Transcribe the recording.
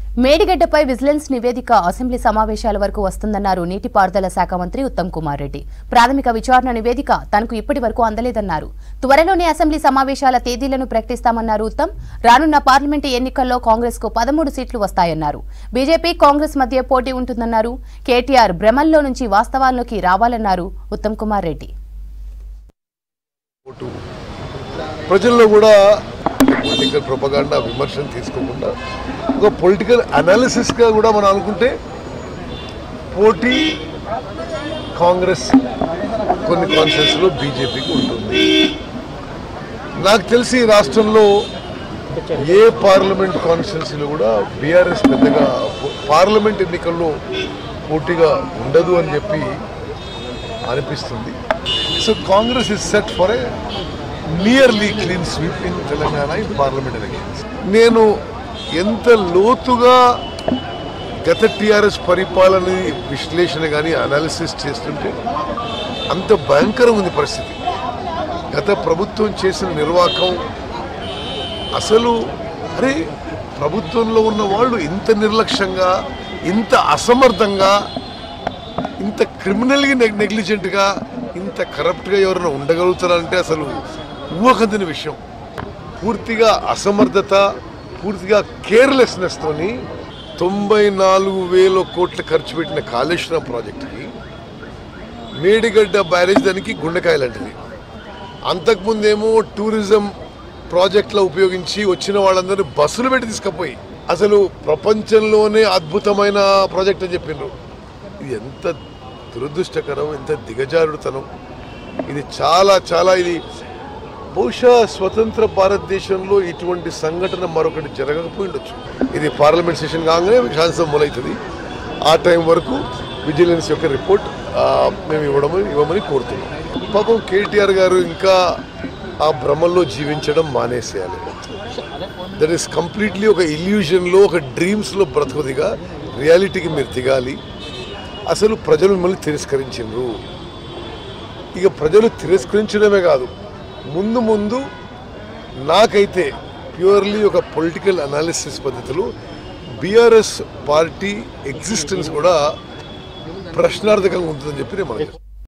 మేడిగడ్డపై vigilance నివేదిక assembly సమావేశాల వరకు వస్తుందన్నారు నీటిపారుదల శాఖ మంత్రి ఉత్తమ్ కుమార్ రెడ్డి ప్రాథమిక విచారణ నివేదిక తనకు ఇప్పటి వరకు అందలేదన్నారు త్వరలోనే అసెంబ్లీ సమావేశాల తేదీలను ప్రకటిస్తామన్నారు ఉత్తమ్ రానున్న పార్లమెంటు ఎన్నికల్లో కాంగ్రెస్ కు పదమూడు సీట్లు వస్తాయన్నారు బీజేపీ కాంగ్రెస్ మధ్య పోటీ ఉంటుందన్నారు కేటీఆర్ భ్రమల్లో నుంచి వాస్తవాల్లోకి రావాలన్నారు ఉత్తమ్ కుమార్ రెడ్డి ఓటు ప్రజల్లో కూడా పొలిటికల్ ప్రొపగాండా విమర్శలు తీసుకోకుండా ఒక పొలిటికల్ అనాలిసిస్గా కూడా మనం అనుకుంటే పోటీ కాంగ్రెస్ కొన్ని కాన్ఫరెన్స్లో బీజేపీకి ఉంటుంది నాకు తెలిసి ఈ రాష్ట్రంలో ఏ పార్లమెంట్ కాన్స్టిట్యున్సీలో కూడా బీఆర్ఎస్ పెద్దగా పార్లమెంట్ ఎన్నికల్లో పోటీగా ఉండదు అని చెప్పి అనిపిస్తుంది so Congress is set for a nearly clean sweep in Telangana in parliament elections నేను ఎంత లోతుగా గత టీఆర్ఎస్ పరిపాలన విశ్లేషణ కానీ అనాలిసిస్ చేస్తుంటే అంత భయంకరంగా ఉంది పరిస్థితి గత ప్రభుత్వం చేసిన నిర్వాహకం అసలు అరే ప్రభుత్వంలో ఉన్న వాళ్ళు ఇంత నిర్లక్ష్యంగా ఇంత అసమర్థంగా ఇంత క్రిమినల్గా నెగ్లిజెంట్గా ఇంత కరప్ట్గా ఎవరైనా ఉండగలుగుతారంటే అసలు ఊహకందిన విషయం పూర్తిగా అసమర్థత పూర్తిగా కేర్లెస్నెస్తోని తొంభై నాలుగు వేల కోట్లు ఖర్చు పెట్టిన కాళేశ్వరం ప్రాజెక్టుకి మేడిగడ్డ బ్యారేజ్ దానికి గుండెకాయ లాంటిది అంతకుముందేమో టూరిజం ప్రాజెక్టులో ఉపయోగించి వచ్చిన వాళ్ళందరూ బస్సులు పెట్టి తీసుకుపోయి అసలు ప్రపంచంలోనే అద్భుతమైన ప్రాజెక్ట్ అని చెప్పిండ్రు ఇది ఎంత దురదృష్టకరం ఎంత దిగజారుడుతనం ఇది చాలా చాలా ఇది బహుశా స్వతంత్ర భారతదేశంలో ఇటువంటి సంఘటన మరొకటి జరగకపోయి ఉండొచ్చు ఇది పార్లమెంట్ సెషన్ కాగానే శాసనసభ మొదలవుతుంది ఆ టైం వరకు విజిలెన్స్ యొక్క రిపోర్ట్ ఆ, మేము ఇవ్వడమని ఇవ్వమని కోరుతున్నాం పాపం కేటీఆర్ గారు ఇంకా ఆ భ్రమల్లో జీవించడం మానేసేయాలి దట్ ఈస్ కంప్లీట్లీ ఒక ఇల్యూజన్లో ఒక డ్రీమ్స్లో బ్రతుకుదిగా రియాలిటీకి మీరు దిగాలి అసలు ప్రజలు మిమ్మల్ని తిరస్కరించిండ్రు ఇక ప్రజలు తిరస్కరించడమే కాదు ముందు ముందు నాకైతే ప్యూర్లీ ఒక పొలిటికల్ అనాలిసిస్ పద్ధతిలో బీఆర్ఎస్ పార్టీ ఎగ్జిస్టెన్స్ కూడా ప్రశ్నార్థకంగా ఉంటుందని చెప్పి నేను మనకి